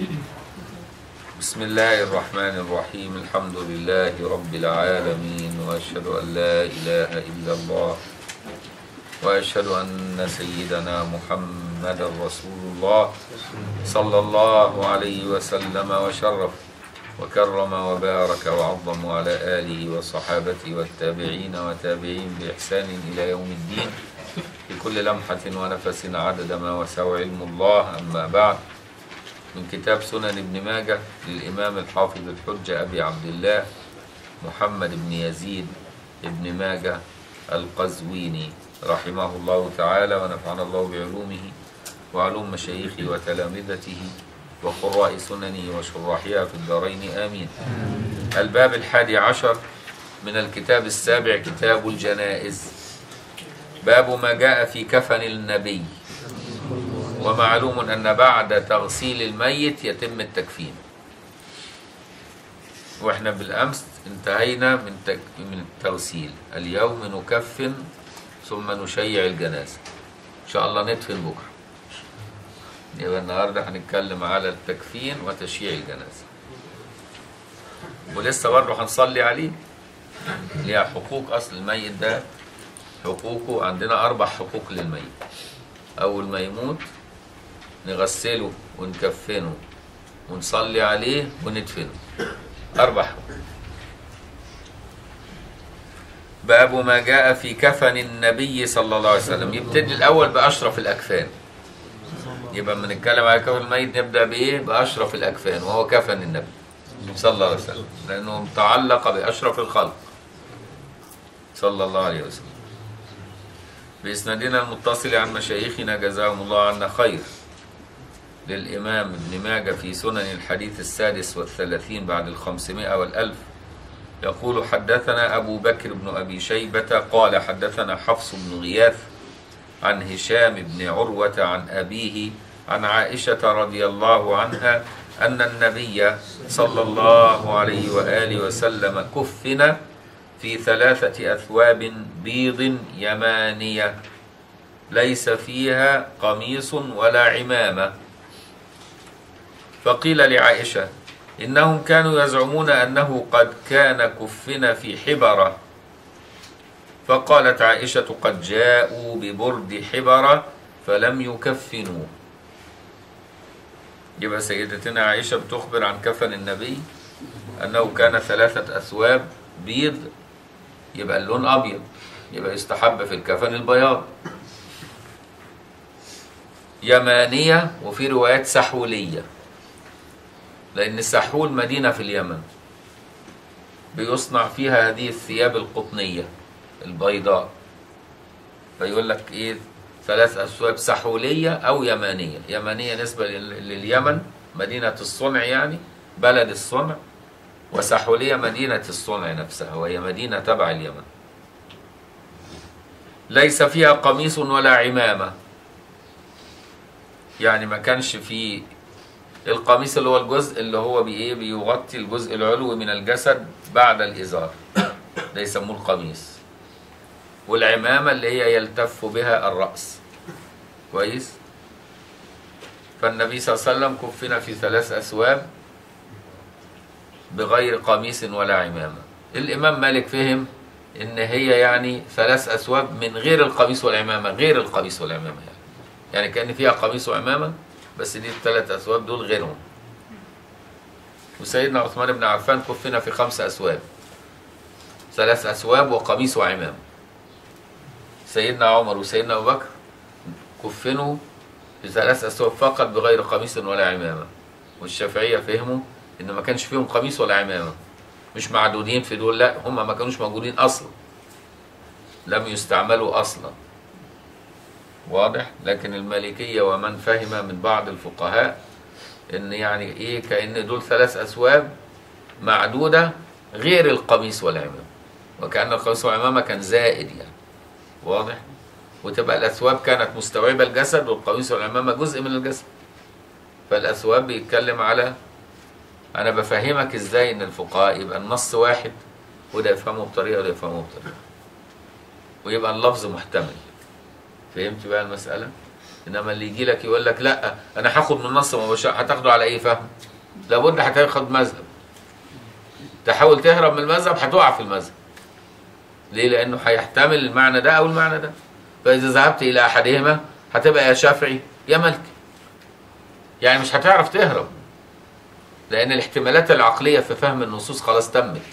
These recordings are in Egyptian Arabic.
بسم الله الرحمن الرحيم الحمد لله رب العالمين وأشهد أن لا إله إلا الله وأشهد أن سيدنا محمد رسول الله صلى الله عليه وسلم وشرف وكرم وبارك وعظم على آله وصحابته والتابعين وتابعين بإحسان إلى يوم الدين في كل لمحة ونفس عدد ما وسع علم الله أما بعد من كتاب سنن ابن ماجه للإمام الحافظ الحجة أبي عبد الله محمد بن يزيد ابن ماجه القزويني رحمه الله تعالى ونفعنا الله بعلومه وعلوم مشايخه وتلامذته وقراء سننه وشراحها في الدارين آمين الباب الحادي عشر من الكتاب السابع كتاب الجنائز باب ما جاء في كفن النبي ومعلوم أن بعد تغسيل الميت يتم التكفين واحنا بالأمس انتهينا من تك... من التغسيل اليوم نكفن ثم نشيع الجنازة إن شاء الله ندفن بكرة يبقى النهاردة هنتكلم على التكفين وتشييع الجنازة ولسه برضه هنصلي عليه ليها حقوق أصل الميت ده حقوقه عندنا أربع حقوق للميت أول ما يموت نغسله ونكفنه ونصلي عليه وندفنه أربع حقوق باب ما جاء في كفن النبي صلى الله عليه وسلم يبتدي الأول بأشرف الأكفان يبقى لما نتكلم على كفن الميت نبدأ بإيه؟ بأشرف الأكفان وهو كفن النبي صلى الله عليه وسلم لأنه تعلق بأشرف الخلق صلى الله عليه وسلم بإسنادنا المتصل عن مشايخنا جزاهم الله عنا خير للإمام ابن ماجة في سنن الحديث السادس والثلاثين بعد الخمسمائة والألف يقول حدثنا أبو بكر بن أبي شيبة قال حدثنا حفص بن غياث عن هشام بن عروة عن أبيه عن عائشة رضي الله عنها أن النبي صلى الله عليه وآله وسلم كفن في ثلاثة أثواب بيض يمانية ليس فيها قميص ولا عمامة فقيل لعائشة إنهم كانوا يزعمون أنه قد كان كفن في حبرة فقالت عائشة قد جاءوا ببرد حبرة فلم يكفنوا يبقى سيدتنا عائشة بتخبر عن كفن النبي أنه كان ثلاثة أثواب بيض يبقى اللون أبيض يبقى يستحب في الكفن البياض يمانية وفي روايات سحولية لأن السحول مدينة في اليمن بيصنع فيها هذه الثياب القطنية البيضاء فيقول لك إيه ثلاث أثواب سحولية أو يمانية يمانية نسبة لليمن مدينة الصنع يعني بلد الصنع وسحولية مدينة الصنع نفسها وهي مدينة تبع اليمن ليس فيها قميص ولا عمامة يعني ما كانش فيه القميص اللي هو الجزء اللي هو بإيه بيغطي الجزء العلوي من الجسد بعد الإزار ده يسموه القميص والعمامة اللي هي يلتف بها الرأس كويس فالنبي صلى الله عليه وسلم كفن في ثلاث أثواب بغير قميص ولا عمامة الإمام مالك فهم إن هي يعني ثلاث أثواب من غير القميص والعمامة غير القميص والعمامة يعني يعني كان فيها قميص وعمامة بس دي الثلاث أثواب دول غيرهم وسيدنا عثمان بن عفان كفنا في خمس أثواب ثلاث أثواب وقميص وعمامة سيدنا عمر وسيدنا أبو بكر كفنوا بثلاث أثواب فقط بغير قميص ولا عمامة والشافعية فهموا إن ما كانش فيهم قميص ولا عمامة مش معدودين في دول لا هم ما كانوش موجودين أصلا لم يستعملوا أصلا واضح لكن المالكية ومن فهم من بعض الفقهاء إن يعني إيه كأن دول ثلاث أثواب معدودة غير القميص والعمامة وكأن القميص والعمامة كان زائد يعني واضح وتبقى الأثواب كانت مستوعبة الجسد والقميص والعمامة جزء من الجسد فالأثواب بيتكلم على أنا بفهمك إزاي إن الفقهاء يبقى النص واحد وده يفهمه بطريقة وده يفهمه بطريقة ويبقى اللفظ محتمل فهمت بقى المسألة؟ انما اللي يجي لك يقول لك لا انا هاخد من النص مباشره هتاخده على اي فهم لابد هتاخد مذهب تحاول تهرب من المذهب هتقع في المذهب ليه لانه هيحتمل المعنى ده او المعنى ده فاذا ذهبت الى احدهما هتبقى يا شافعي يا مالكي يعني مش هتعرف تهرب لان الاحتمالات العقليه في فهم النصوص خلاص تمت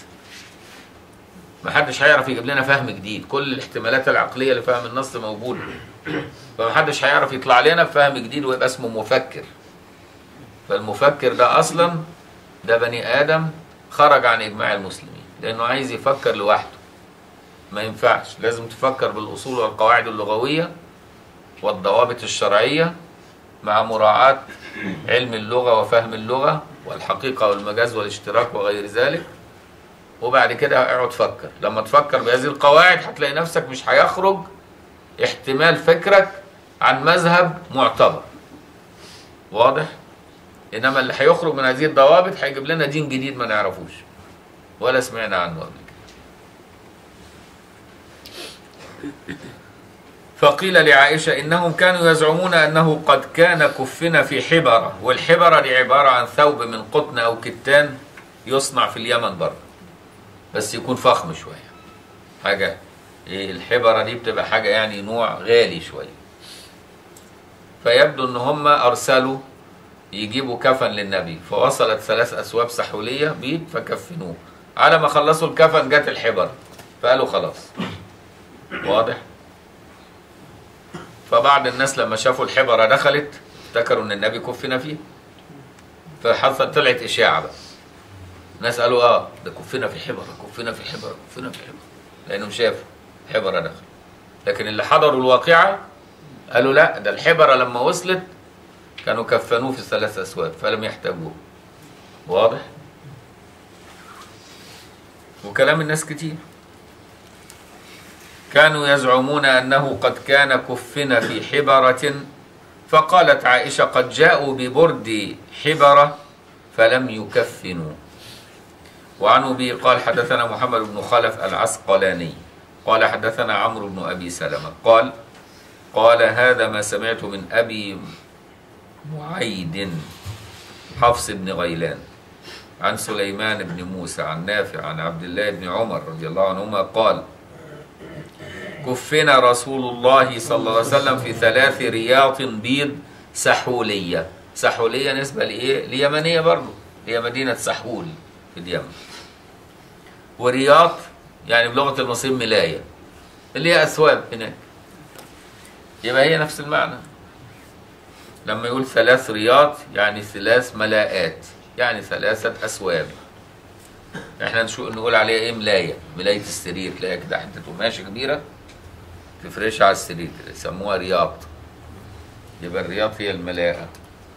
محدش هيعرف يجيب لنا فهم جديد كل الاحتمالات العقليه لفهم النص موجوده فمحدش هيعرف يطلع لنا بفهم جديد ويبقى اسمه مفكر فالمفكر ده اصلا ده بني ادم خرج عن اجماع المسلمين لانه عايز يفكر لوحده ما ينفعش لازم تفكر بالاصول والقواعد اللغويه والضوابط الشرعيه مع مراعاه علم اللغه وفهم اللغه والحقيقه والمجاز والاشتراك وغير ذلك وبعد كده اقعد فكر لما تفكر بهذه القواعد هتلاقي نفسك مش هيخرج احتمال فكرك عن مذهب معتبر واضح انما اللي هيخرج من هذه الضوابط هيجيب لنا دين جديد ما نعرفوش ولا سمعنا عنه قبل كده فقيل لعائشة إنهم كانوا يزعمون أنه قد كان كفنا في حبرة والحبرة دي عبارة عن ثوب من قطن أو كتان يصنع في اليمن برضه بس يكون فخم شوية حاجة إيه الحبرة دي بتبقى حاجة يعني نوع غالي شوية فيبدو ان هم ارسلوا يجيبوا كفن للنبي فوصلت ثلاث اثواب سحوليه بيض فكفنوه على ما خلصوا الكفن جت الحبر فقالوا خلاص واضح فبعض الناس لما شافوا الحبره دخلت افتكروا ان النبي كفن فيه فحصل طلعت اشاعه بقى الناس قالوا اه ده كفنا في حبره كفنا في حبره كفنا في حبره لانهم شافوا حبره دخل لكن اللي حضروا الواقعه قالوا لا ده الحبره لما وصلت كانوا كفنوه في الثلاث اسواد فلم يحتاجوه واضح وكلام الناس كتير كانوا يزعمون انه قد كان كفن في حبره فقالت عائشه قد جاءوا ببرد حبره فلم يكفنوا وعن ابي قال حدثنا محمد بن خلف العسقلاني قال حدثنا عمرو بن ابي سلمه قال قال هذا ما سمعت من ابي معيد حفص بن غيلان عن سليمان بن موسى عن نافع عن عبد الله بن عمر رضي الله عنهما قال كفنا رسول الله صلى الله عليه وسلم في ثلاث رياط بيض سحولية سحولية نسبة لإيه؟ ليمنية برضو هي مدينة سحول في اليمن ورياض يعني بلغة المصريين ملاية اللي هي أثواب هناك يبقى هي نفس المعنى لما يقول ثلاث رياض يعني ثلاث ملاءات يعني ثلاثة أسواب احنا نشو نقول عليها ايه ملاية ملاية السرير تلاقيها كده حتة قماشة كبيرة تفرشها على السرير يسموها رياض يبقى الرياض هي الملاءة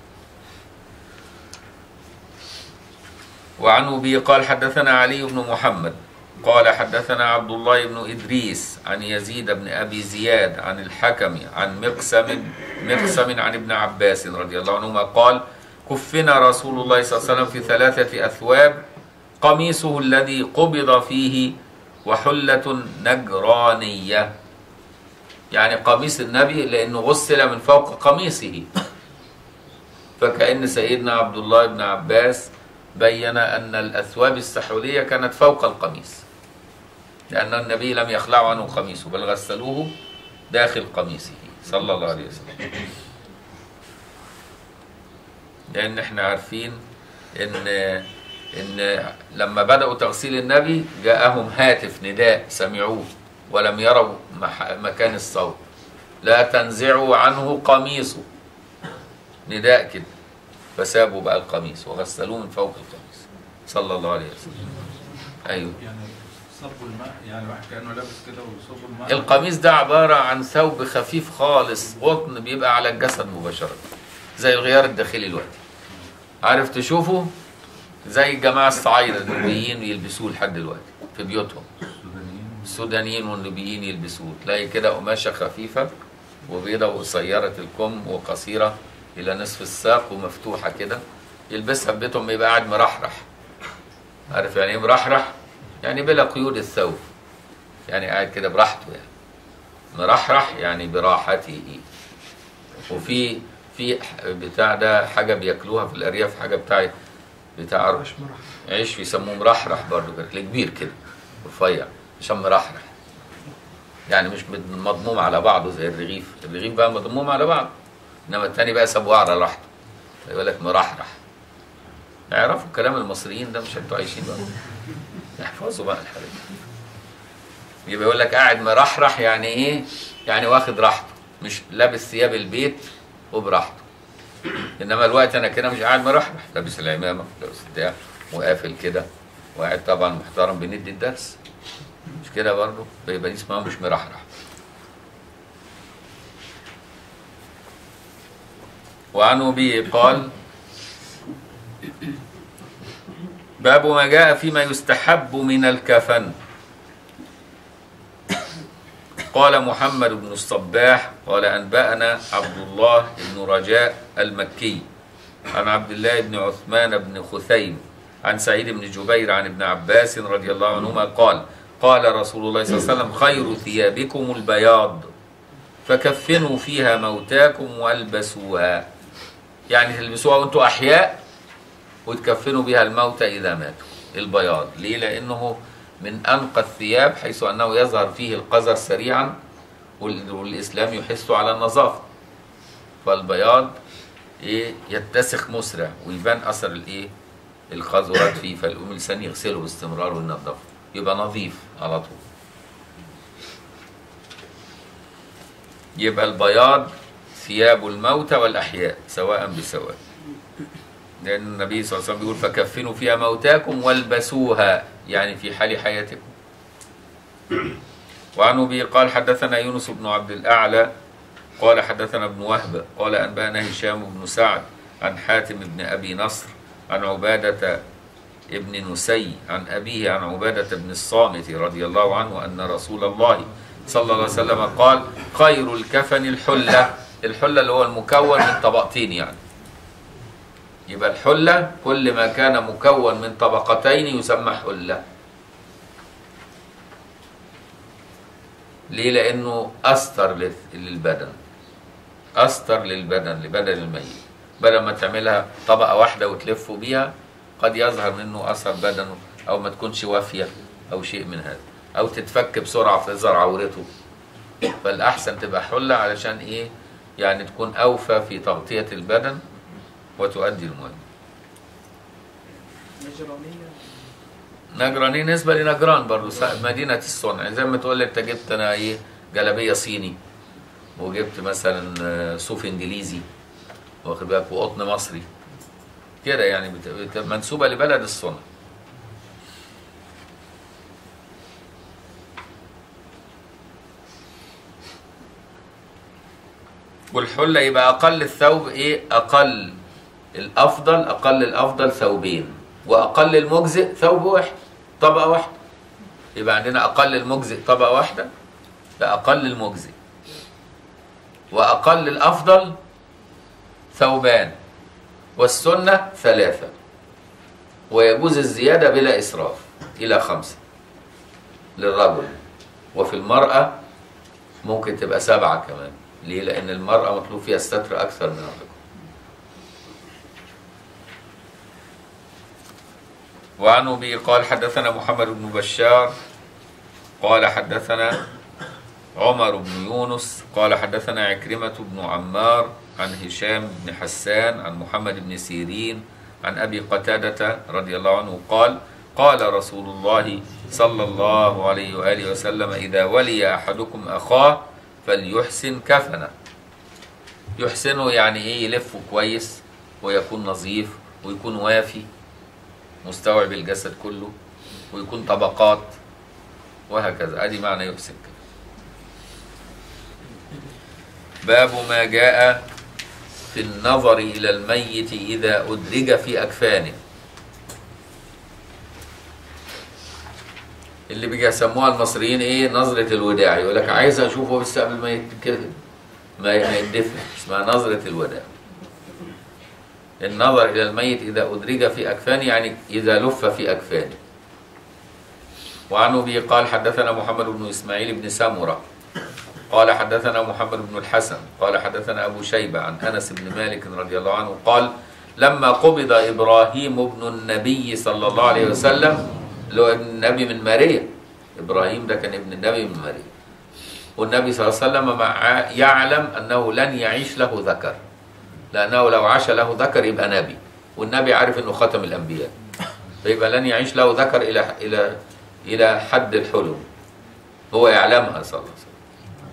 وعن أبي قال حدثنا علي بن محمد قال حدثنا عبد الله بن إدريس عن يزيد بن أبي زياد عن الحكم عن مقسم مقسم عن ابن عباس رضي الله عنهما قال كفنا رسول الله صلى الله عليه وسلم في ثلاثة أثواب قميصه الذي قبض فيه وحلة نجرانية يعني قميص النبي لأنه غسل من فوق قميصه فكأن سيدنا عبد الله بن عباس بين أن الأثواب السحولية كانت فوق القميص لأن النبي لم يخلعوا عنه قميصه بل غسلوه داخل قميصه صلى الله عليه وسلم لأن احنا عارفين إن إن لما بدأوا تغسيل النبي جاءهم هاتف نداء سمعوه ولم يروا مح- مكان الصوت لا تنزعوا عنه قميصه نداء كده فسابوا بقى القميص وغسلوه من فوق القميص صلى الله عليه وسلم ايوه يعني صبوا الماء يعني واحد كانه لابس كده وصبوا الماء القميص ده عبارة عن ثوب خفيف خالص قطن بيبقى على الجسد مباشرة زي الغيار الداخلي دلوقتي عارف تشوفه زي الجماعة الصعايدة النوبيين يلبسوه لحد دلوقتي في بيوتهم السودانيين السودانيين والنوبيين يلبسوه تلاقي كده قماشة خفيفة وبيضة وقصيرة الكم وقصيرة إلى نصف الساق ومفتوحة كده يلبسها في بيتهم يبقى قاعد مرحرح عارف يعني ايه مرحرح؟ يعني بلا قيود الثوب يعني قاعد كده براحته يعني مرحرح يعني براحته وفي في بتاع ده حاجه بياكلوها في الارياف حاجه بتاع بتاع مش مرح عيش بيسموه مرحرح برضه كده كبير كده رفيع عشان مرحرح يعني مش مد- مضموم على بعضه زي الرغيف الرغيف بقى مضموم على بعض انما التاني بقى سابوه على راحته يقول لك مرحرح اعرفوا كلام المصريين ده مش انتوا عايشين بقى احفظوا بقى الحاجات دي يبقى يقول لك قاعد مرحرح يعني ايه يعني واخد راحته مش لابس ثياب البيت وبراحته انما الوقت انا كده مش قاعد مرحرح لابس العمامه لابس بتاع وقافل كده وقاعد طبعا محترم بندي الدرس مش كده برضه بيبقى دي اسمها مش مرحرح وعن ابي قال باب ما جاء فيما يستحب من الكفن قال محمد بن الصباح قال أنبأنا عبد الله بن رجاء المكي عن عبد الله بن عثمان بن خثيم عن سعيد بن جبير عن ابن عباس رضي الله عنهما قال قال رسول الله صلى الله عليه وسلم خير ثيابكم البياض فكفنوا فيها موتاكم والبسوها يعني تلبسوها وانتم أحياء وتكفنوا بها الموتى إذا ماتوا البياض ليه لأنه من أنقى الثياب حيث أنه يظهر فيه القذر سريعا وال- والإسلام يحث على النظافة فالبياض إيه يتسخ مسرع ويبان أثر الإيه القذرات فيه فالأم الإنسان يغسله باستمرار وينظفه يبقى نظيف على طول يبقى البياض ثياب الموتى والأحياء سواء بسواء لأن النبي صلى الله عليه وسلم بيقول فكفنوا فيها موتاكم والبسوها يعني في حال حياتكم وعن أبي قال حدثنا يونس بن عبد الأعلى قال حدثنا ابن وهب قال أنبأنا هشام بن سعد عن حاتم بن أبي نصر عن عبادة ابن نسي عن أبيه عن عبادة بن الصامت رضي الله عنه أن رسول الله صلى الله عليه وسلم قال خير الكفن الحلة الحلة اللي هو المكون من طبقتين يعني يبقى الحلة كل ما كان مكون من طبقتين يسمى حلة ليه لأنه أستر للث- للبدن أستر للبدن لبدن الميت بدل ما تعملها طبقة واحدة وتلفوا بيها قد يظهر منه أثر بدنه أو ما تكونش وافية أو شيء من هذا أو تتفك بسرعة تظهر عورته فالأحسن تبقى حلة علشان إيه يعني تكون أوفى في تغطية البدن وتؤدي المهم نجرانية نجراني نسبة لنجران برضو سا- مدينة الصنع زي ما تقول لي انت جبت انا ايه جلابية صيني وجبت مثلا آه، صوف انجليزي واخد بالك وقطن مصري كده يعني بت- بت- منسوبة لبلد الصنع والحلة يبقى أقل الثوب إيه؟ أقل الأفضل أقل الأفضل ثوبين وأقل المجزئ ثوب واحد طبقة واحدة يبقى عندنا أقل المجزئ طبقة واحدة ده أقل المجزئ وأقل الأفضل ثوبان والسنة ثلاثة ويجوز الزيادة بلا إسراف إلى خمسة للرجل وفي المرأة ممكن تبقى سبعة كمان ليه؟ لأن المرأة مطلوب فيها الستر أكثر من الرجل وعن أبي قال حدثنا محمد بن بشار قال حدثنا عمر بن يونس قال حدثنا عكرمة بن عمار عن هشام بن حسان عن محمد بن سيرين عن أبي قتادة رضي الله عنه قال قال رسول الله صلى الله عليه وآله وسلم إذا ولي أحدكم أخاه فليحسن كفنه يحسنه يعني إيه يلفه كويس ويكون نظيف ويكون وافي مستوعب الجسد كله ويكون طبقات وهكذا ادي معنى يحسن كده باب ما جاء في النظر الى الميت اذا ادرج في اكفانه اللي بيجي يسموها المصريين ايه نظرة الوداع يقول لك عايز اشوفه بيستقبل ميت كده ما ما يدفن اسمها نظرة الوداع النظر إلى الميت إذا أدرج في أكفانه يعني إذا لف في أكفانه وعن أبي قال حدثنا محمد بن إسماعيل بن سمرة قال حدثنا محمد بن الحسن قال حدثنا أبو شيبة عن أنس بن مالك رضي الله عنه قال لما قبض إبراهيم ابن النبي صلى الله عليه وسلم اللي هو ابن النبي من ماريا إبراهيم ده كان ابن النبي من ماريا والنبي صلى الله عليه وسلم مع يعلم أنه لن يعيش له ذكر لأنه لو عاش له ذكر يبقى نبي والنبي عارف أنه ختم الأنبياء فيبقى لن يعيش له ذكر إلى إلى إلى حد الحلم هو يعلمها صلى الله عليه وسلم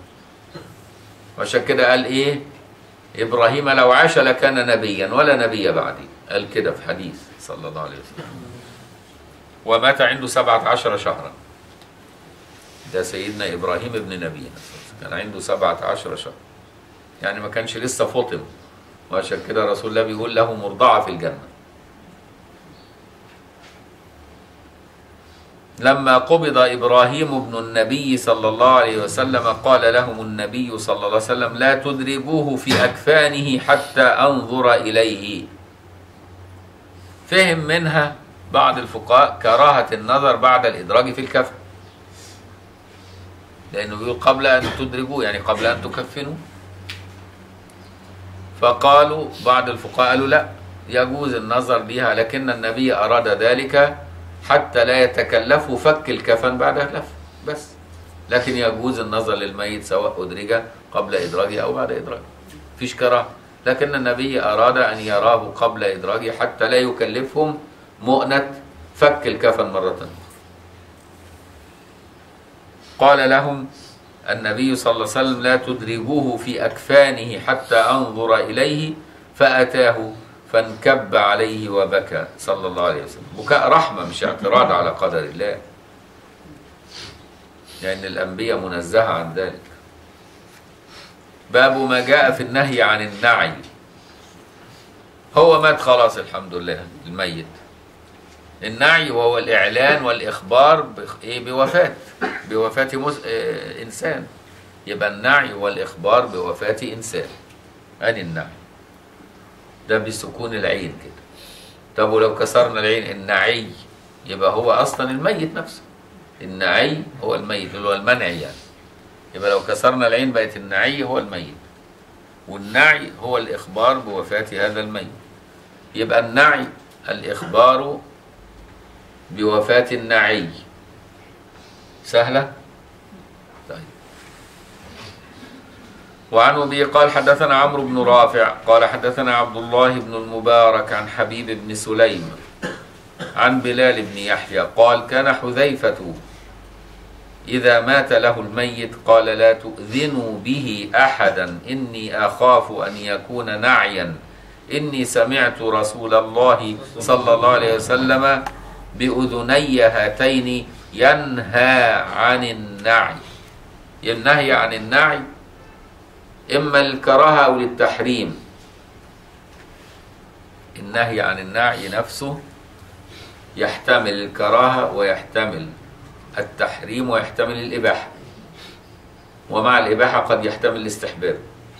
وعشان كده قال إيه إبراهيم لو عاش لكان نبيا ولا نبي بعدي قال كده في حديث صلى الله عليه وسلم ومات عنده سبعة عشر شهرا ده سيدنا إبراهيم ابن نبينا كان عنده سبعة عشر شهرا يعني ما كانش لسه فطم وعشان كده رسول الله بيقول له مرضعة في الجنة لما قبض إبراهيم ابن النبي صلى الله عليه وسلم قال لهم النبي صلى الله عليه وسلم لا تدربوه في أكفانه حتى أنظر إليه فهم منها بعض الفقهاء كراهة النظر بعد الإدراج في الكفن لأنه بيقول قبل أن تدرجوه يعني قبل أن تكفنوا فقالوا بعض الفقهاء قالوا لا يجوز النظر بها لكن النبي أراد ذلك حتى لا يتكلفوا فك الكفن بعد اللف بس لكن يجوز النظر للميت سواء أدرج قبل إدراجه أو بعد إدراجه فيش كراهة لكن النبي أراد أن يراه قبل إدراجه حتى لا يكلفهم مؤنة فك الكفن مرة أخرى قال لهم النبي صلى الله عليه وسلم لا تدرجوه في أكفانه حتى أنظر إليه فأتاه فانكب عليه وبكى صلى الله عليه وسلم بكاء رحمة مش اعتراض على قدر الله لأن الأنبياء منزهة عن ذلك باب ما جاء في النهي عن النعي هو مات خلاص الحمد لله الميت النعي وهو الإعلان والإخبار بخ- إيه بوفاة بوفاة مس... آه، إنسان يبقى النعي والإخبار بوفاة إنسان أدي النعي ده بسكون العين كده طب ولو كسرنا العين النعي يبقى هو أصلا الميت نفسه النعي هو الميت اللي هو المنعي يعني يبقى لو كسرنا العين بقت النعي هو الميت والنعي هو الإخبار بوفاة هذا الميت يبقى النعي الإخبار بوفاة النعي سهلة؟ طيب وعن أبي قال حدثنا عمرو بن رافع قال حدثنا عبد الله بن المبارك عن حبيب بن سليم عن بلال بن يحيى قال كان حذيفة إذا مات له الميت قال لا تؤذنوا به أحدا إني أخاف أن يكون نعيا إني سمعت رسول الله صلى الله عليه وسلم بأذني هاتين ينهى عن النعي النهي عن النعي إما الكراهة أو للتحريم النهي عن النعي نفسه يحتمل الكراهة ويحتمل التحريم ويحتمل الإباحة ومع الإباحة قد يحتمل الاستحباب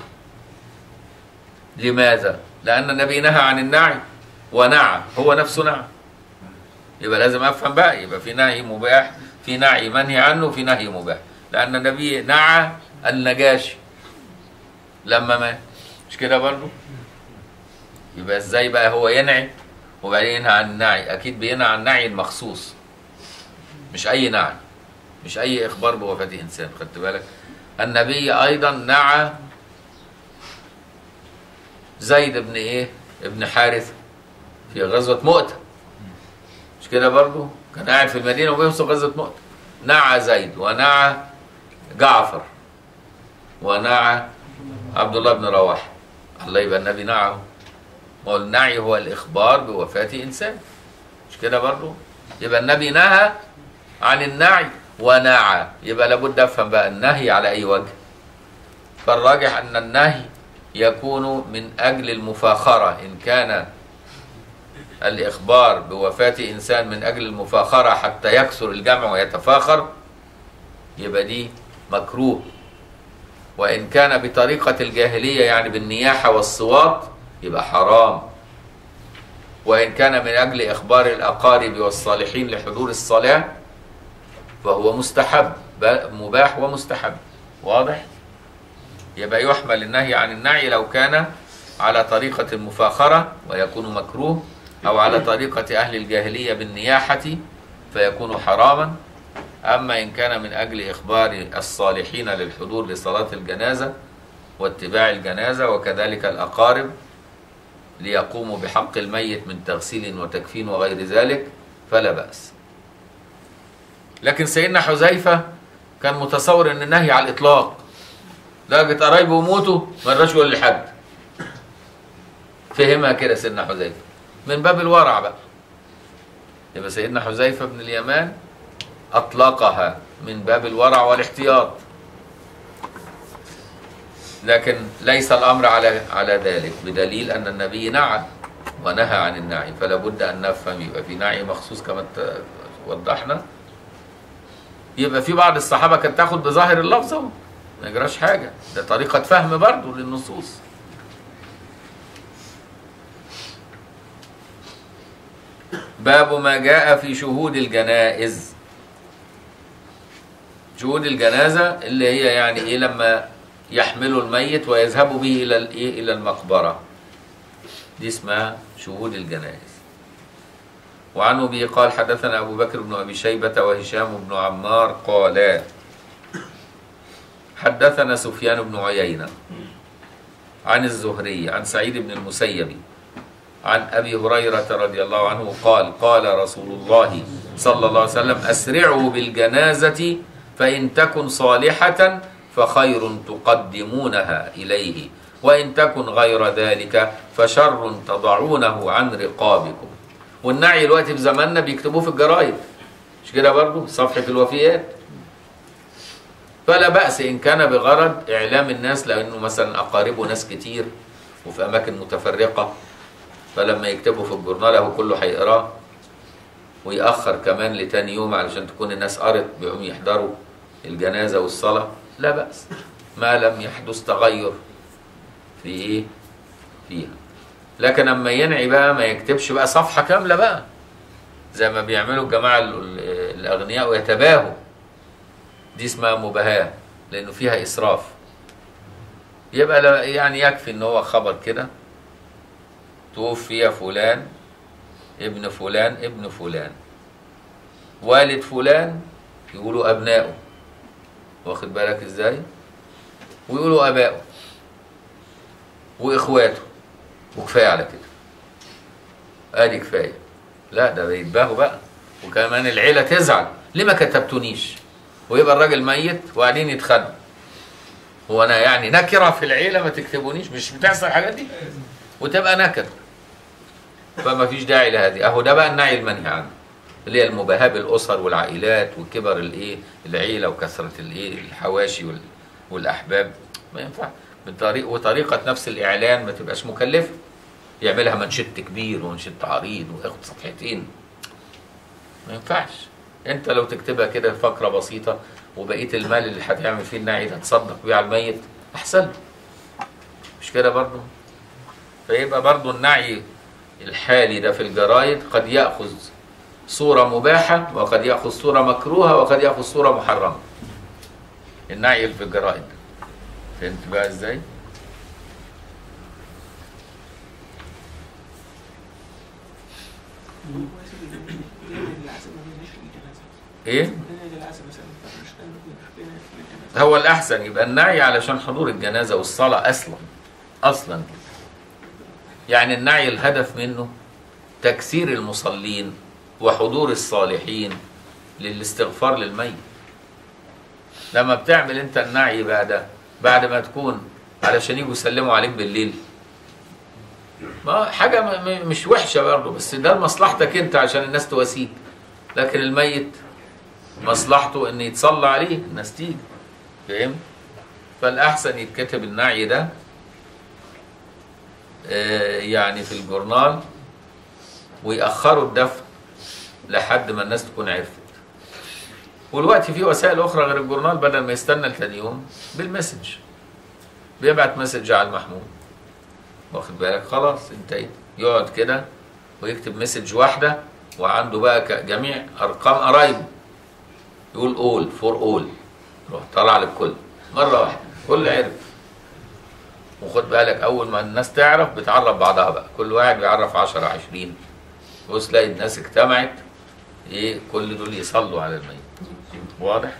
لماذا؟ لأن النبي نهى عن النعي ونعى هو نفسه نعى يبقى لازم أفهم بقى يبقى في نهي مباح في نعي منهي عنه في نهي مباح لأن النبي نعى النجاشي لما مات مش كده برضه؟ يبقى ازاي بقى هو ينعي وبعدين ينهى عن النعي اكيد بينهى عن النعي المخصوص مش اي نعي مش اي اخبار بوفاه انسان خدت بالك النبي ايضا نعى زيد بن ايه ابن حارث في غزوه مؤته مش كده برضه كان قاعد في المدينه وبيوصل غزوه مؤته نعى زيد ونعى جعفر ونعى عبد الله بن رواحه الله يبقى النبي نعه ما هو النعي هو الإخبار بوفاة إنسان مش كده برضو يبقى النبي نهى عن النعي ونعى يبقى لابد أفهم بقى النهي على أي وجه فالراجح أن النهي يكون من أجل المفاخرة إن كان الإخبار بوفاة إنسان من أجل المفاخرة حتى يكثر الجمع ويتفاخر يبقى دي مكروه وإن كان بطريقة الجاهلية يعني بالنياحة والصوات يبقى حرام وإن كان من أجل إخبار الأقارب والصالحين لحضور الصلاة فهو مستحب ب- مباح ومستحب واضح؟ يبقى يحمل النهي عن النعي لو كان على طريقة المفاخرة ويكون مكروه أو على طريقة أهل الجاهلية بالنياحة فيكون حراما أما إن كان من أجل إخبار الصالحين للحضور لصلاة الجنازة واتباع الجنازة وكذلك الأقارب ليقوموا بحق الميت من تغسيل وتكفين وغير ذلك فلا بأس لكن سيدنا حذيفة كان متصور ان النهي على الاطلاق درجة قرايبه وموته ما رضاش يقول لحد فهمها كده سيدنا حذيفة من باب الورع بقى يبقى سيدنا حذيفة بن اليمان أطلقها من باب الورع والاحتياط لكن ليس الأمر على على ذلك بدليل أن النبي نعى ونهى عن النعي فلا بد أن نفهم يبقى في نعي مخصوص كما ت- وضحنا يبقى في بعض الصحابة كانت تاخد بظاهر اللفظ اهو ما يجراش حاجة ده طريقة فهم برضه للنصوص باب ما جاء في شهود الجنائز شهود الجنازة اللي هي يعني ايه لما يحملوا الميت ويذهبوا به الى الايه الى المقبرة دي اسمها شهود الجنائز وعنه به قال حدثنا أبو بكر بن أبي شيبة وهشام بن عمار قالا حدثنا سفيان بن عيينة عن الزهري عن سعيد بن المسيب عن أبي هريرة رضي الله عنه قال قال رسول الله صلى الله عليه وسلم أسرعوا بالجنازة فإن تكن صالحة فخير تقدمونها إليه وإن تكن غير ذلك فشر تضعونه عن رقابكم والنعي دلوقتي في زماننا بيكتبوه في الجرايد مش كده برضو صفحة الوفيات فلا بأس إن كان بغرض إعلام الناس لأنه مثلا أقاربه ناس كتير وفي أماكن متفرقة فلما يكتبوا في الجورنال هو كله هيقراه ويأخر كمان لتاني يوم علشان تكون الناس قرت بيقوم يحضروا الجنازة والصلاة لا بأس ما لم يحدث تغير في إيه فيها لكن اما ينعي بقى ما يكتبش بقى صفحة كاملة بقى زي ما بيعملوا الجماعة ال- ال- الأغنياء ويتباهوا دي اسمها مباهاة لأنه فيها إسراف يبقى لا- يعني يكفي إن هو خبر كده توفي فلان ابن فلان ابن فلان والد فلان يقولوا أبنائه واخد بالك إزاي ويقولوا آبائه وإخواته وكفايه على كده ادي كفايه لا ده بيتباهوا بقى وكمان العيله تزعل ليه ما كتبتونيش ويبقى الراجل ميت وقاعدين يتخانقوا هو انا يعني نكره في العيله ما تكتبونيش مش بتحصل الحاجات دي وتبقى نكد فما فيش داعي لهذه اهو ده بقى النعي المنهي عنه اللي هي المباهاه بالاسر والعائلات وكبر الايه العيله وكثره الايه الحواشي وال- والاحباب ما ينفع بطريق وطريقه نفس الاعلان ما تبقاش مكلفه يعملها منشط كبير ومنشط عريض وياخد صفحتين ما ينفعش انت لو تكتبها كده فقره بسيطه وبقيه المال اللي هتعمل فيه النعي ده تصدق بيه على الميت احسن له. مش كده برضه فيبقى برضه النعي الحالي ده في الجرايد قد ياخذ صوره مباحه وقد ياخذ صوره مكروهه وقد ياخذ صوره محرمه النعي اللي في الجرايد فهمت بقى ازاي؟ ايه؟ هو الاحسن يبقى النعي علشان حضور الجنازه والصلاه اصلا اصلا كده. يعني النعي الهدف منه تكثير المصلين وحضور الصالحين للاستغفار للميت لما بتعمل انت النعي بقى ده بعد ما تكون علشان يجوا يسلموا عليك بالليل ما حاجة م- م- مش وحشة برضه بس ده لمصلحتك انت عشان الناس تواسيك لكن الميت مصلحته ان يتصلى عليه الناس تيجي فاهم فالاحسن يتكتب النعي ده آه، يعني في الجورنال ويأخروا الدفن لحد ما الناس تكون عرفت والوقت في وسائل اخرى غير الجورنال بدل ما يستنى لتاني يوم بالمسج بيبعت مسج على المحمول واخد بالك خلاص انتهيت يقعد كده ويكتب مسج واحده وعنده بقى ك- جميع ارقام قرايبه يقول اول فور اول روح طلع للكل مره واحده كل عرف وخد بالك اول ما الناس تعرف بتعرف بعضها بقى كل واحد بيعرف 10 20 بص تلاقي الناس اجتمعت ايه كل دول يصلوا على الميت واضح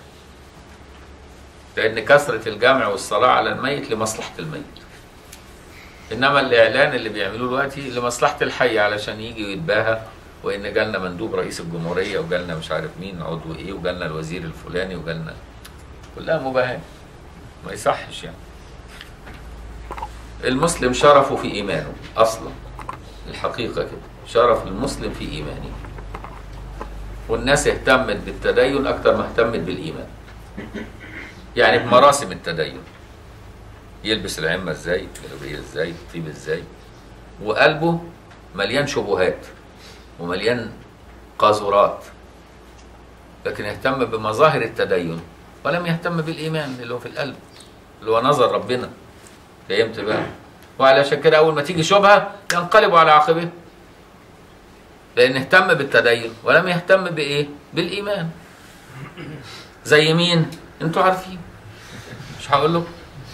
لان كثره الجمع والصلاه على الميت لمصلحه الميت انما الاعلان اللي بيعملوه دلوقتي لمصلحه الحي علشان يجي يتباهى وان جالنا مندوب رئيس الجمهوريه وجالنا مش عارف مين عضو ايه وجالنا الوزير الفلاني وجالنا كلها مباهاه ما يصحش يعني المسلم شرفه في ايمانه اصلا الحقيقه كده شرف المسلم في ايمانه والناس اهتمت بالتدين اكتر ما اهتمت بالايمان يعني بمراسم التدين يلبس العمه ازاي الجلابيه ازاي الطيب ازاي وقلبه مليان شبهات ومليان قاذورات لكن اهتم بمظاهر التدين ولم يهتم بالايمان اللي هو في القلب اللي هو نظر ربنا فهمت بقى وعلشان كده اول ما تيجي شبهه ينقلبوا على عقبه لان اهتم بالتدين ولم يهتم بايه بالايمان زي مين انتوا عارفين مش هقول لكم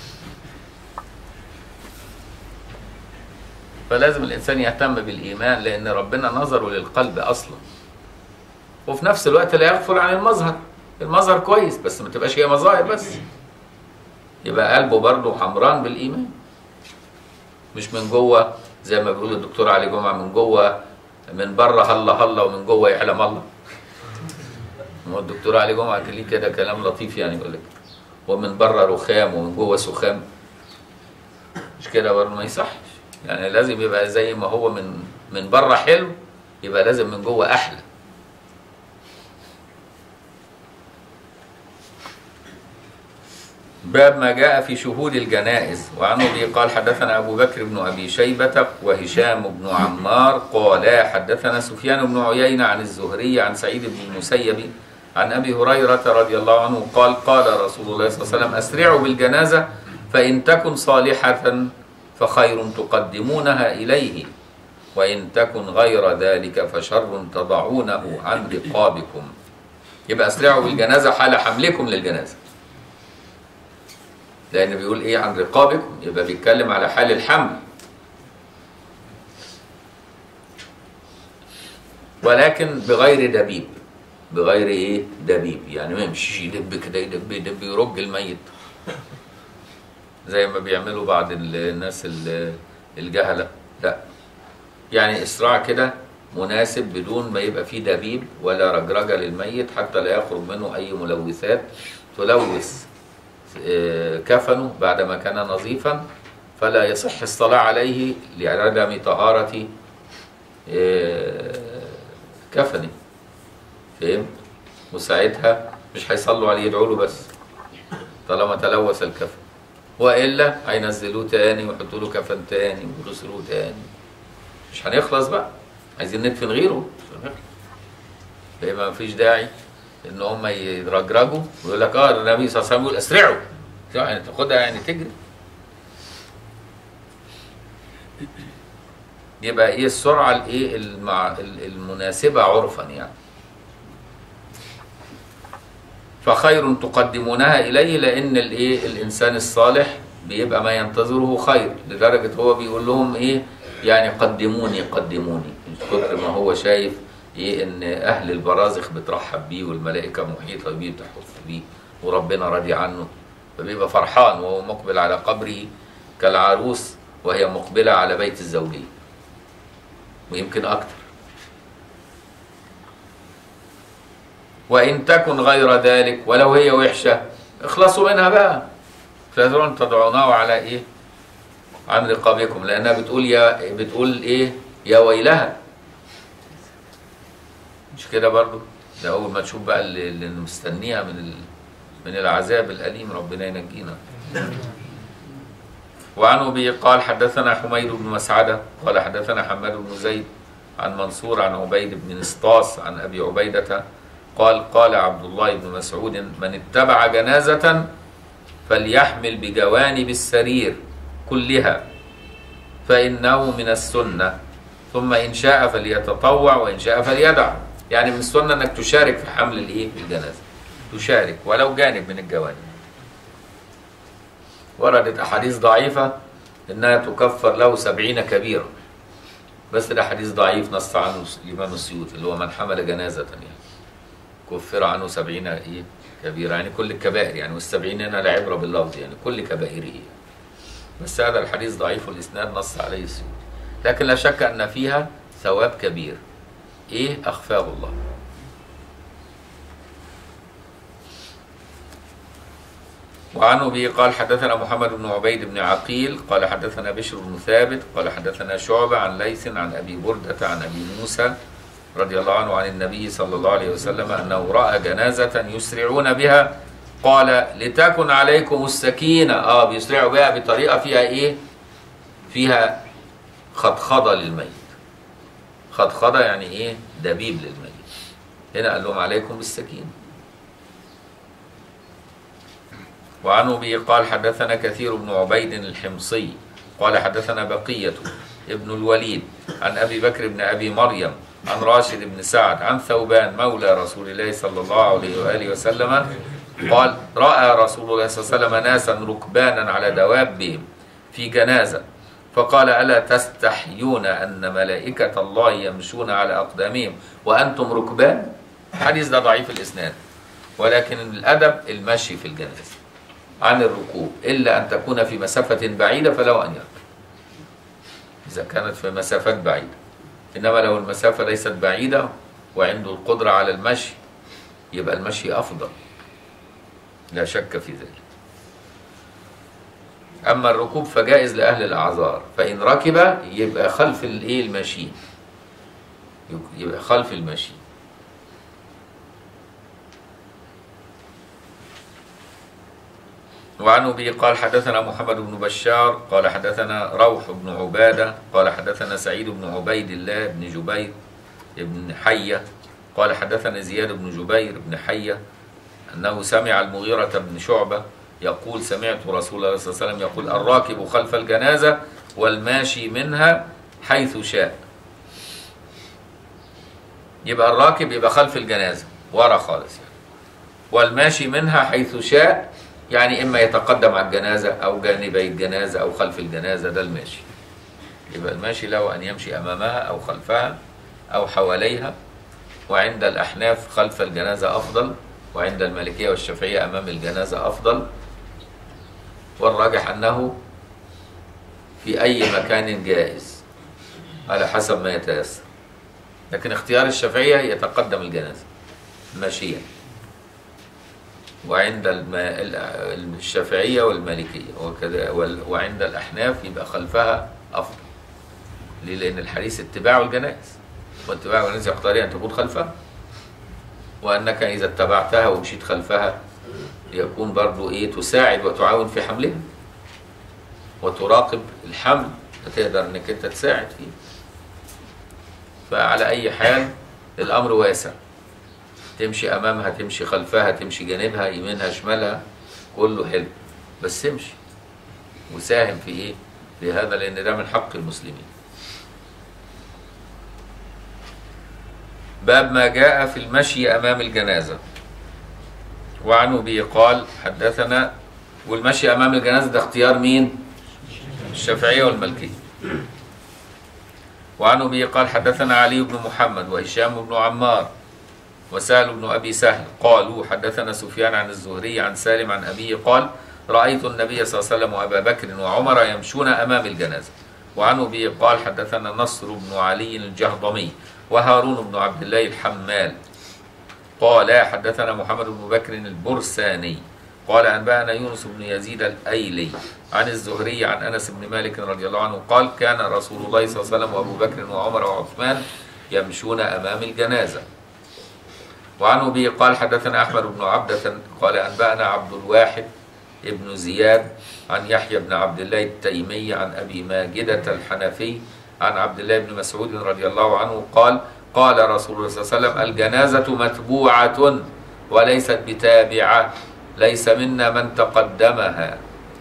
فلازم الانسان يهتم بالايمان لان ربنا نظره للقلب اصلا وفي نفس الوقت لا يغفل عن المظهر المظهر كويس بس ما تبقاش هي مظاهر بس يبقى قلبه برضه حمران بالايمان مش من جوه زي ما بيقول الدكتور علي جمعه من جوه من بره هلا هلا ومن جوه يعلم الله هو الدكتور علي جمعه كان ليه كده كلام لطيف يعني يقول لك ومن بره رخام ومن جوه سخام مش كده برضه ما يصحش يعني لازم يبقى زي ما هو من من بره حلو يبقى لازم من جوه احلى باب ما جاء في شهود الجنائز وعن ابي قال حدثنا ابو بكر بن ابي شيبه وهشام بن عمار قالا حدثنا سفيان بن عيينه عن الزهري عن سعيد بن المسيب عن ابي هريره رضي الله عنه قال قال رسول الله صلى الله عليه وسلم اسرعوا بالجنازه فان تكن صالحه فخير تقدمونها اليه وان تكن غير ذلك فشر تضعونه عن رقابكم يبقى اسرعوا بالجنازه حال حملكم للجنازه لان بيقول ايه عن رقابكم يبقى بيتكلم على حال الحمل ولكن بغير دبيب بغير ايه دبيب يعني ما يمشيش يدب كده يدب يدب يرج الميت زي ما بيعملوا بعض الناس ال- الجهله لا يعني اسراع كده مناسب بدون ما يبقى فيه دبيب ولا رجرجه للميت حتى لا يخرج منه اي ملوثات تلوث آه، كفنه بعدما كان نظيفا فلا يصح الصلاة عليه لعدم طهارة آه، كفنه فهمت؟ وساعتها مش هيصلوا عليه يدعوا له بس طالما تلوث الكفن والا هينزلوه تاني ويحطوا له كفن تاني ويغسلوه تاني مش هنخلص بقى عايزين ندفن غيره مش هنخلص فيبقى مفيش داعي ان هم يرجرجوا ويقول لك اه النبي صلى الله عليه وسلم يقول اسرعوا يعني تاخدها يعني تجري يبقى ايه السرعه الايه المع... المناسبه عرفا يعني فخير تقدمونها اليه لان الايه الانسان الصالح بيبقى ما ينتظره خير لدرجه هو بيقول لهم ايه يعني قدموني قدموني من كتر ما هو شايف ايه ان اهل البرازخ بترحب بيه والملائكه محيطه بيه بتحف بيه وربنا راضي عنه فبيبقى فرحان وهو مقبل على قبره كالعروس وهي مقبله على بيت الزوجيه ويمكن اكتر وان تكن غير ذلك ولو هي وحشه اخلصوا منها بقى فيذرون تدعونه على ايه عن رقابكم لانها بتقول يا بتقول ايه يا ويلها مش كده برضو ده اول ما تشوف بقى اللي, اللي مستنيها من ال... من العذاب الاليم ربنا ينجينا وعن ابي قال حدثنا حميد بن مسعده قال حدثنا حماد بن زيد عن منصور عن عبيد بن نسطاس عن ابي عبيده قال قال عبد الله بن مسعود من اتبع جنازه فليحمل بجوانب السرير كلها فانه من السنه ثم ان شاء فليتطوع وان شاء فليدع يعني من السنه انك تشارك في حمل الايه الجنازه تشارك ولو جانب من الجوانب وردت احاديث ضعيفه إنها تكفر له سبعين كبيرة بس ده حديث ضعيف نص عنه الإمام السيوطي اللي هو من حمل جنازة يعني كفر عنه سبعين إيه كبيرة يعني كل الكبائر يعني والسبعين هنا لا عبرة باللفظ يعني كل كبائره بس هذا الحديث ضعيف الإسناد نص عليه السيوطي لكن لا شك أن فيها ثواب كبير إيه أخفاه الله وعنه به قال حدثنا محمد بن عبيد بن عقيل قال حدثنا بشر بن ثابت قال حدثنا شعبة عن ليث عن أبي بردة عن أبي موسى رضي الله عنه عن النبي صلى الله عليه وسلم أنه رأى جنازة يسرعون بها قال لتكن عليكم السكينة اه بيسرعوا بها بطريقة فيها ايه فيها خضخضة للميت خضخضة يعني ايه دبيب للميت هنا قال لهم عليكم بالسكينة وعنه به قال حدثنا كثير بن عبيد الحمصي قال حدثنا بقية ابن الوليد عن أبي بكر بن أبي مريم عن راشد بن سعد عن ثوبان مولى رسول الله صلى الله عليه وآله وسلم قال رأى رسول الله صلى الله عليه وسلم ناسا ركبانا على دوابهم في جنازة فقال ألا تستحيون أن ملائكة الله يمشون على أقدامهم وأنتم ركبان الحديث ده ضعيف الإسناد ولكن الأدب المشي في الجنازة عن الركوب إلا أن تكون في مسافة بعيدة فله أن يركب إذا كانت في مسافات بعيدة إنما لو المسافة ليست بعيدة وعنده القدرة على المشي يبقى المشي أفضل لا شك في ذلك أما الركوب فجائز لأهل الأعذار فإن ركب يبقى خلف الإيه المشي يبقى خلف المشي وعن أبي قال حدثنا محمد بن بشار قال حدثنا روح بن عبادة قال حدثنا سعيد بن عبيد الله بن جبير بن حية قال حدثنا زياد بن جبير بن حية أنه سمع المغيرة بن شعبة يقول سمعت رسول الله صلى الله عليه وسلم يقول الراكب خلف الجنازة والماشي منها حيث شاء يبقى الراكب يبقى خلف الجنازة ورا خالص يعني. والماشي منها حيث شاء يعني إما يتقدم على الجنازة أو جانبي الجنازة أو خلف الجنازة ده الماشي يبقى الماشي له أن يمشي أمامها أو خلفها أو حواليها وعند الأحناف خلف الجنازة أفضل وعند المالكية والشافعية أمام الجنازة أفضل والراجح أنه في أي مكان جائز على حسب ما يتيسر لكن اختيار الشافعية يتقدم الجنازة ماشيا وعند الم- ال- الشافعية والمالكية وكذا وال- وعند الأحناف يبقى خلفها أفضل ليه؟ لأن الحديث اتباع الجنائز واتباع الجنائز يقتضي أن تكون خلفها وأنك إذا اتبعتها ومشيت خلفها يكون برضو إيه تساعد وتعاون في حملها وتراقب الحمل فتقدر إنك أنت تساعد فيه فعلى أي حال الأمر واسع تمشي أمامها تمشي خلفها تمشي جانبها يمينها شمالها كله حلو بس امشي وساهم في إيه في هذا لأن ده من حق المسلمين باب ما جاء في المشي أمام الجنازة وعن أبي قال حدثنا والمشي أمام الجنازة ده اختيار مين؟ الشافعية والمالكية وعن أبي قال حدثنا علي بن محمد وهشام بن عمار وسهل بن أبي سهل قالوا حدثنا سفيان عن الزهري عن سالم عن أبيه قال رأيت النبي صلى الله عليه وسلم وأبا بكر وعمر يمشون أمام الجنازة وعن أبي قال حدثنا نصر بن علي الجهضمي وهارون بن عبد الله الحمال قال حدثنا محمد بن بكر البرساني قال أنبأنا يونس بن يزيد الأيلي عن الزهري عن أنس بن مالك رضي الله عنه قال كان رسول الله صلى الله عليه وسلم وأبو بكر وعمر وعثمان يمشون أمام الجنازة وعن أبي قال حدثنا أحمد بن عبدة قال أنبأنا عبد الواحد ابن زياد عن يحيى بن عبد الله التيمي عن أبي ماجدة الحنفي عن عبد الله بن مسعود رضي الله عنه قال قال رسول الله صلى الله عليه وسلم الجنازة متبوعة وليست بتابعة ليس منا من تقدمها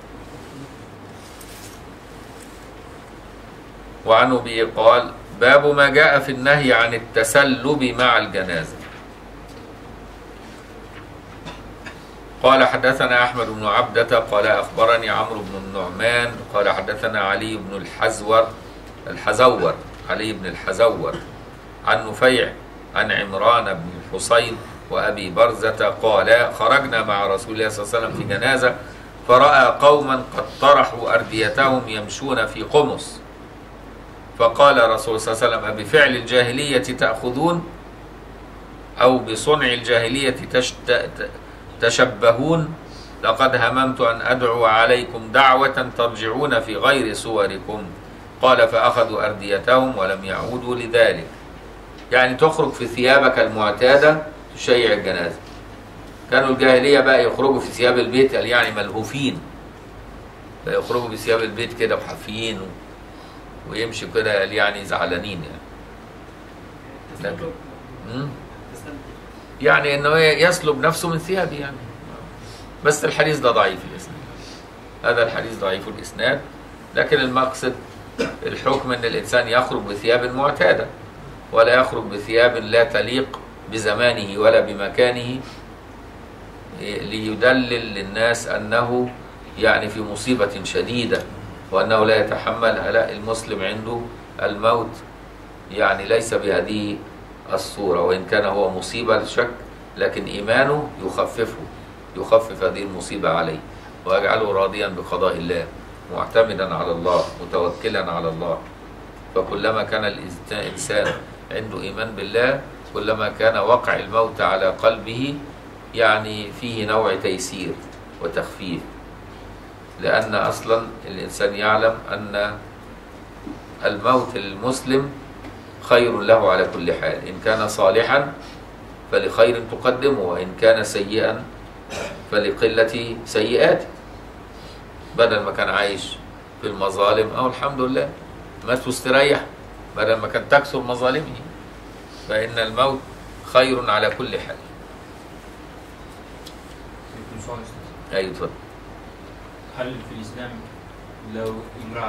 وعن أبي قال باب ما جاء في النهي عن التسلب مع الجنازة قال حدثنا أحمد بن عبدة قال أخبرني عمرو بن النعمان قال حدثنا علي بن الحزور الحزور علي بن الحزور عن نفيع عن عمران بن الحصين وأبي برزة قال خرجنا مع رسول الله صلى الله عليه وسلم في جنازة فرأى قوما قد طرحوا أرديتهم يمشون في قمص فقال رسول صلى الله عليه وسلم أبفعل الجاهلية تأخذون أو بصنع الجاهلية تشت... تشبهون لقد هممت أن أدعو عليكم دعوة ترجعون في غير صوركم قال فأخذوا أرديتهم ولم يعودوا لذلك يعني تخرج في ثيابك المعتادة تشيع الجنازة كانوا الجاهلية بقى يخرجوا في ثياب البيت قال يعني ملهوفين فيخرجوا بثياب البيت كده وحافيين و... ويمشوا كده قال يعني زعلانين يعني لكن مم؟ يعني انه يسلب نفسه من ثيابه يعني بس الحديث ده ضعيف الاسناد هذا الحديث ضعيف الاسناد لكن المقصد الحكم ان الانسان يخرج بثياب معتاده ولا يخرج بثياب لا تليق بزمانه ولا بمكانه ليدلل للناس انه يعني في مصيبه شديده وانه لا يتحمل لا المسلم عنده الموت يعني ليس بهذه الصورة وإن كان هو مصيبة للشك لكن إيمانه يخففه يخفف هذه المصيبة عليه ويجعله راضيا بقضاء الله معتمدا على الله متوكلا على الله فكلما كان الإنسان عنده إيمان بالله كلما كان وقع الموت على قلبه يعني فيه نوع تيسير وتخفيف لأن أصلا الإنسان يعلم أن الموت المسلم خير له على كل حال إن كان صالحا فلخير تقدمه وإن كان سيئا فلقلة سيئاته بدل ما كان عايش في المظالم أو الحمد لله مات واستريح بدل ما كان تكثر مظالمه فإن الموت خير على كل حال يكون سؤال أستاذ. أيوة اتفضل هل في الإسلام لو امرأة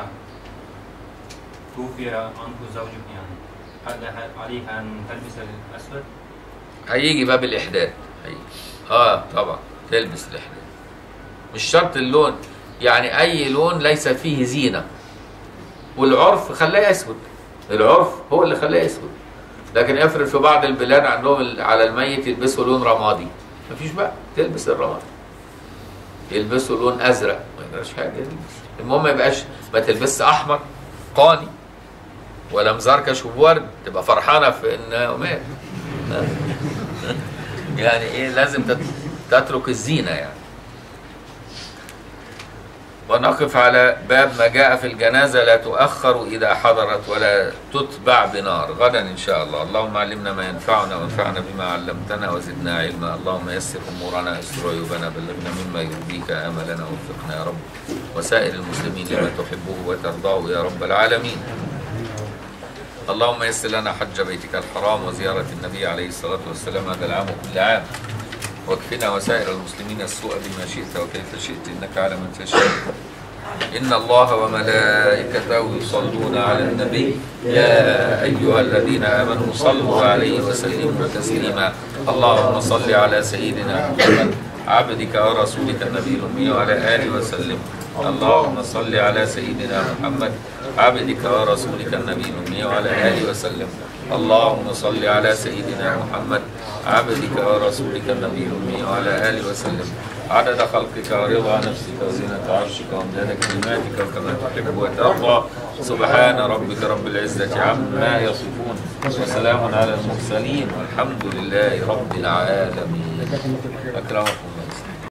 توفي عنه زوجها يعني هل عليها أن تلبس الأسود؟ هيجي باب الإحداد هيجي اه طبعا تلبس الإحداد مش شرط اللون يعني أي لون ليس فيه زينة والعرف خلاه أسود العرف هو اللي خلاه أسود لكن افرض في بعض البلاد عندهم ال- على الميت يلبسوا لون رمادي مفيش بقى تلبس الرمادي يلبسوا لون ازرق ما يجراش حاجه يلبس المهم ما يبقاش ما تلبسش احمر قاني ولا مزركش وورد تبقى فرحانه في ان مات يعني ايه لازم تت- تترك الزينه يعني ونقف على باب ما جاء في الجنازة لا تؤخر إذا حضرت ولا تتبع بنار غدا إن شاء الله اللهم علمنا ما ينفعنا وانفعنا بما علمتنا وزدنا علما اللهم يسر أمورنا يسر عيوبنا بلغنا مما يرضيك آملنا وفقنا يا رب وسائر المسلمين لما تحبه وترضاه يا رب العالمين اللهم يسر لنا حج بيتك الحرام وزيارة النبي عليه الصلاة والسلام هذا العام وكل عام واكفنا وسائر المسلمين السوء بما شئت وكيف شئت انك على من تشاء ان الله وملائكته يصلون على النبي يا ايها الذين امنوا صلوا عليه وسلموا تسليما اللهم صل على سيدنا محمد عبدك ورسولك النبي الامي وعلى اله وسلم اللهم صل على سيدنا محمد عبدك ورسولك النبي الامي وعلى اله وسلم اللهم صل على سيدنا محمد عبدك ورسولك النبي الأمي وعلى آله وسلم عدد خلقك ورضا نفسك وزنة عرشك وامداد كلماتك وكما تحب وترضى سبحان ربك رب العزة عما يصفون وسلام على المرسلين والحمد لله رب العالمين أكرمكم الله